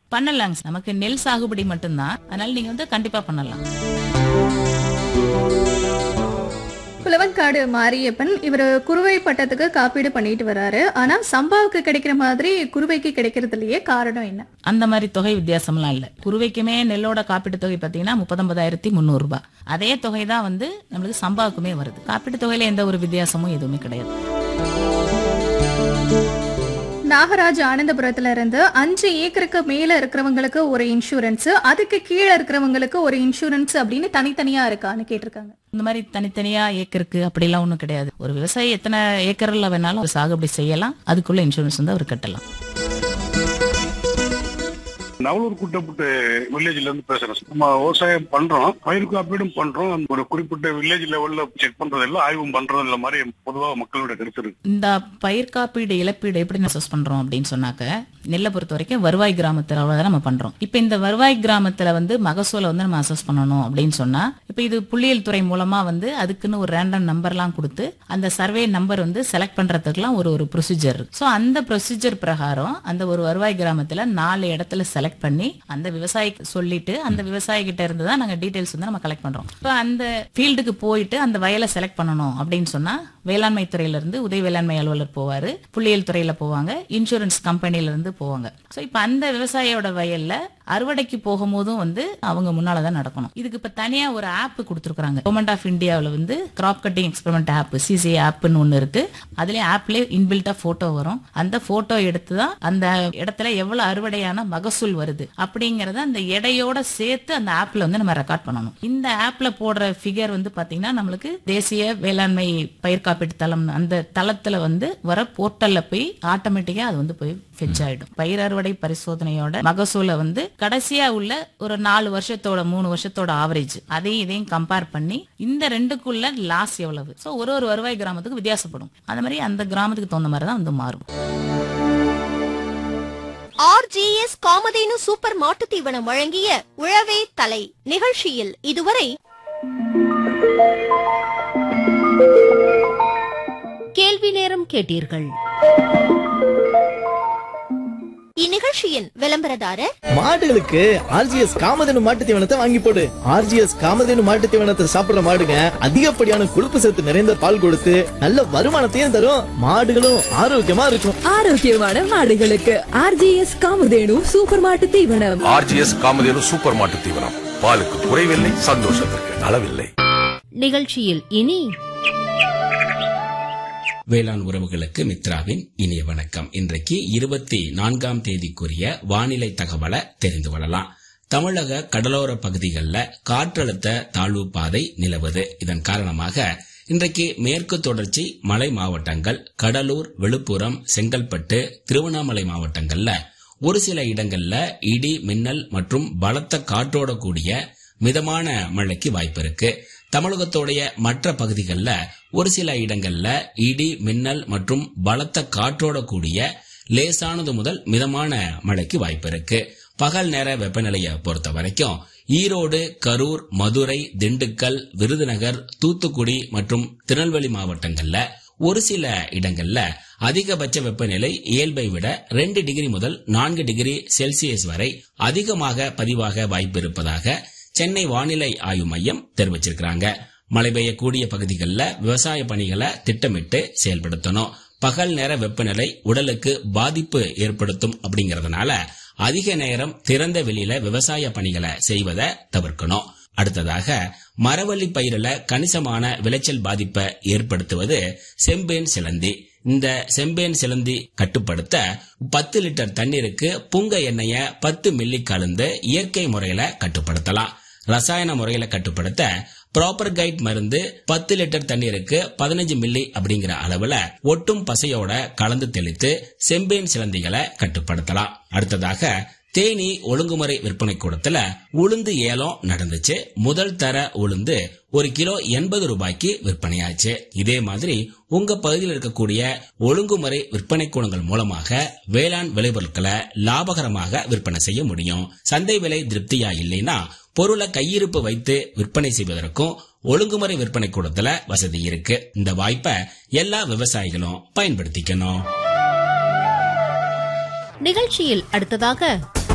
பண்ணலாங்க நமக்கு நெல் சாகுபடி மட்டும்தான் அதனால நீங்க வந்து கண்டிப்பா பண்ணலாம் புலவன்காடு மாரியப்பன் இவர் குருவை பட்டத்துக்கு காப்பீடு பண்ணிட்டு வராரு ஆனா சம்பாவுக்கு கிடைக்கிற மாதிரி குருவைக்கு கிடைக்கிறது இல்லையே காரணம் என்ன அந்த மாதிரி தொகை வித்தியாசம்லாம் இல்ல குருவைக்குமே நெல்லோட காப்பீட்டு தொகை பாத்தீங்கன்னா முப்பத்தொன்பதாயிரத்தி முந்நூறு ரூபாய் அதே தொகை தான் வந்து நம்மளுக்கு சம்பாவுக்குமே வருது காப்பீட்டு தொகையில எந்த ஒரு வித்தியாசமும் எதுவுமே கிடையாது நாகராஜ் ஆனந்தபுரத்துல இருந்து அஞ்சு ஏக்கருக்கு மேல இருக்கிறவங்களுக்கு ஒரு இன்சூரன்ஸ் அதுக்கு கீழே இருக்கிறவங்களுக்கு ஒரு இன்சூரன்ஸ் அப்படின்னு தனித்தனியா இருக்கான்னு கேட்டிருக்காங்க இந்த மாதிரி தனித்தனியா ஏக்கருக்கு அப்படிலாம் ஒண்ணும் கிடையாது ஒரு விவசாயி எத்தனை ஏக்கர்ல வேணாலும் அவர் சாகுபடி செய்யலாம் அதுக்குள்ள இன்சூரன்ஸ் வந்து அவர் கட்டலாம் நவலூர் குட்டப்பட்டு வில்லேஜ்ல இருந்து பேசுறேன் நம்ம விவசாயம் பண்றோம் பயிர் காப்பீடும் பண்றோம் ஒரு குறிப்பிட்ட வில்லேஜ் லெவல்ல செக் பண்றது இல்ல ஆய்வும் பண்றது இல்ல மாதிரி பொதுவா மக்களோட கருத்து இருக்கு இந்த பயிர் காப்பீடு இழப்பீடு எப்படி அசஸ் பண்றோம் அப்படின்னு சொன்னாக்க நெல்லை பொறுத்த வரைக்கும் வருவாய் கிராமத்துல தான் நம்ம பண்றோம் இப்ப இந்த வருவாய் கிராமத்துல வந்து மகசூலை வந்து நம்ம அசஸ் பண்ணணும் அப்படின்னு சொன்னா இப்ப இது புள்ளியியல் துறை மூலமா வந்து அதுக்குன்னு ஒரு ரேண்டம் நம்பர்லாம் கொடுத்து அந்த சர்வே நம்பர் வந்து செலக்ட் பண்றதுக்குலாம் ஒரு ஒரு ப்ரொசீஜர் இருக்கு ஸோ அந்த ப்ரொசீஜர் பிரகாரம் அந்த ஒரு வருவாய் கிராமத்துல நாலு இடத்துல செலக்ட் பண்ணி அந்த விவசாயிக்கு சொல்லிட்டு அந்த விவசாயி கிட்ட இருந்து தான் நாங்க டீடைல்ஸ் வந்து நம்ம கலெக்ட் பண்றோம் இப்போ அந்த ஃபீல்டுக்கு போயிட்டு அந்த வயலை செலக்ட் பண்ணணும் அப்படின்னு சொன்னா வேளாண்மை துறையில இருந்து உதவி வேளாண்மை அலுவலர் போவாரு புள்ளியியல் துறையில போவாங்க இன்சூரன்ஸ் கம்பெனில இருந்து போவாங்க சோ இப்ப அந்த விவசாயியோட வயல்ல அறுவடைக்கு போகும்போதும் வந்து அவங்க முன்னால தான் நடக்கணும் இதுக்கு இப்ப தனியா ஒரு ஆப் கொடுத்துருக்காங்க கவர்மெண்ட் ஆஃப் இந்தியாவுல வந்து crop cutting experiment app CC ஆப்னு ஒன்னு இருக்கு அதுலயே ஆப்லயே இன்பில்ட்டா போட்டோ வரும் அந்த போட்டோ எடுத்து தான் அந்த இடத்துல எவ்வளவு அறுவடையான மகசூல் வருது அப்படிங்கறத அந்த எடையோட சேர்த்து அந்த ஆப்ல வந்து நம்ம ரெக்கார்ட் பண்ணணும் இந்த ஆப்ல போடுற ஃபிகர் வந்து பாத்தீங்கன்னா நம்மளுக்கு தேசிய வேளாண்மை பயிர் காப்பீட்டு தளம் அந்த தளத்துல வந்து வர போர்ட்டல்ல போய் ஆட்டோமேட்டிக்கா அது வந்து போய் ஃபெச் ஆயிடும் பயிர் அறுவடை பரிசோதனையோட மகசூலை வந்து கடைசியா உள்ள ஒரு நாலு வருஷத்தோட மூணு வருஷத்தோட ஆவரேஜ் அதையும் இதையும் கம்பேர் பண்ணி இந்த ரெண்டுக்குள்ள லாஸ் எவ்வளவு சோ ஒரு ஒரு வருவாய் கிராமத்துக்கு வித்தியாசப்படும் அந்த மாதிரி அந்த கிராமத்துக்கு தகுந்த மாதிரி தான் வந்து மாறும் ஆர்ஜிஎஸ் காமதேனு சூப்பர் மாட்டுத் தீவனம் வழங்கிய உழவே தலை நிகழ்ச்சியில் இதுவரை கேள்வி நேரம் கேட்டீர்கள் இந்நிகழ்ச்சியின் விளம்பரதாரர் மாடுகளுக்கு ஆர்ஜிஎஸ் காமதேனு மாட்டு தீவனத்தை வாங்கி போடு ஆர்ஜிஎஸ் காமதேனு மாட்டு தீவனத்தை சாப்பிடுற மாடுங்க அதிகப்படியான கொழுப்பு சத்து நிறைந்த பால் கொடுத்து நல்ல வருமானத்தையும் தரும் மாடுகளும் ஆரோக்கியமா இருக்கும் ஆரோக்கியமான மாடுகளுக்கு ஆர்ஜிஎஸ் காமதேனு சூப்பர் மாட்டு தீவனம் ஆர்ஜிஎஸ் காமதேனு சூப்பர் மாட்டு தீவனம் பாலுக்கு குறைவில்லை சந்தோஷத்திற்கு அளவில்லை நிகழ்ச்சியில் இனி வேளாண் உறவுகளுக்கு மித்ராவின் இனிய வணக்கம் இன்றைக்கு இருபத்தி நான்காம் தேதிக்குரிய வானிலை தகவலை தெரிந்து கொள்ளலாம் தமிழக கடலோர பகுதிகளில் காற்றழுத்த தாழ்வு பாதை நிலவுது இதன் காரணமாக இன்றைக்கு மேற்கு தொடர்ச்சி மலை மாவட்டங்கள் கடலூர் விழுப்புரம் செங்கல்பட்டு திருவண்ணாமலை மாவட்டங்கள்ல ஒரு சில இடங்கள்ல இடி மின்னல் மற்றும் பலத்த காற்றோட கூடிய மிதமான மழைக்கு வாய்ப்பு இருக்கு தமிழகத்தோடைய மற்ற பகுதிகளில் ஒரு சில இடங்கள்ல இடி மின்னல் மற்றும் பலத்த காற்றோட கூடிய லேசானது முதல் மிதமான மழைக்கு வாய்ப்பு இருக்கு பகல் நேர வெப்பநிலையை பொறுத்த வரைக்கும் ஈரோடு கரூர் மதுரை திண்டுக்கல் விருதுநகர் தூத்துக்குடி மற்றும் திருநெல்வேலி மாவட்டங்கள்ல ஒரு சில இடங்கள்ல அதிகபட்ச வெப்பநிலை இயல்பை விட ரெண்டு டிகிரி முதல் நான்கு டிகிரி செல்சியஸ் வரை அதிகமாக பதிவாக வாய்ப்பு இருப்பதாக சென்னை வானிலை ஆய்வு மையம் தெரிவிச்சிருக்கிறாங்க மழை பெய்யக்கூடிய பகுதிகளில் விவசாய பணிகளை திட்டமிட்டு செயல்படுத்தணும் பகல் நேர வெப்பநிலை உடலுக்கு பாதிப்பு ஏற்படுத்தும் அப்படிங்கறதுனால அதிக நேரம் திறந்த வெளியில விவசாய பணிகளை செய்வதை தவிர்க்கணும் அடுத்ததாக மரவள்ளி பயிரில கணிசமான விளைச்சல் பாதிப்பை ஏற்படுத்துவது செம்பேன் சிலந்தி இந்த செம்பேன் சிலந்தி கட்டுப்படுத்த பத்து லிட்டர் தண்ணீருக்கு புங்க எண்ணெய பத்து மில்லி கலந்து இயற்கை முறையில கட்டுப்படுத்தலாம் ரசாயன முறையில கட்டுப்படுத்த ப்ராப்பர் கைட் மருந்து பத்து லிட்டர் தண்ணீருக்கு பதினஞ்சு மில்லி அப்படிங்கிற அளவுல ஒட்டும் பசையோட கலந்து தெளித்து செம்பேன் சிலந்திகளை கட்டுப்படுத்தலாம் அடுத்ததாக தேனி ஒழுங்குமுறை விற்பனை கூடத்துல உளுந்து ஏலம் நடந்துச்சு முதல் தர உளுந்து ஒரு கிலோ எண்பது ரூபாய்க்கு விற்பனையாச்சு இதே மாதிரி உங்க பகுதியில் இருக்கக்கூடிய ஒழுங்குமுறை விற்பனை கூடங்கள் மூலமாக வேளாண் விளைபொருட்களை லாபகரமாக விற்பனை செய்ய முடியும் சந்தை விலை திருப்தியா இல்லைன்னா பொருளை கையிருப்பு வைத்து விற்பனை செய்வதற்கும் ஒழுங்குமுறை விற்பனை கூடத்துல வசதி இருக்கு இந்த வாய்ப்பை எல்லா விவசாயிகளும் பயன்படுத்திக்கணும் நிகழ்ச்சியில் அடுத்ததாக